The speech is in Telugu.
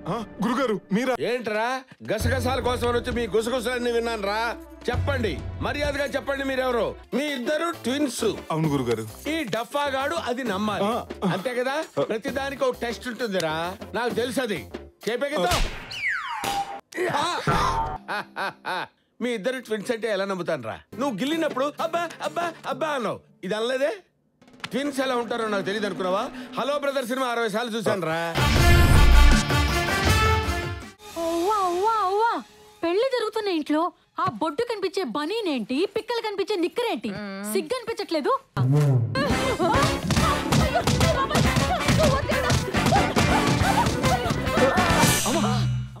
ఆ, గురుగారు మీరా ఏంట్రా గసగసాల కోసం వచ్చి మీ గుసగుసలన్నీ విన్నాను రా చెప్పండి మర్యాదగా చెప్పండి మీరెవరు మీ ఇద్దరు ట్విన్స్ అవును గురుగారు ఈ డఫాగాడు అది నమ్మాలి ఆ. అంతే కదా ప్రతి దానికి ఒక టెస్ట్ ఉంటుందిరా నాకు తెలుసు అది చెప్పే కదా మీ ఇద్దరు ట్విన్స్ అంటే ఎలా నమ్ముతాను రా నువ్వు గిల్లినప్పుడు అబ్బా అబ్బా అబ్బా అన్నావు ఇది అనలేదే ట్విన్స్ ఎలా ఉంటారో నాకు తెలియదు అనుకున్నావా హలో బ్రదర్ సినిమా అరవై సార్లు చూశాను రా అవ్వా అవ్వా అవ్వా పెళ్లి జరుగుతున్న ఇంట్లో ఆ బొడ్డు కనిపించే బనీనేంటి పిక్కలు కనిపించే నిక్కరేంటి సిగ్గు అనిపించట్లేదు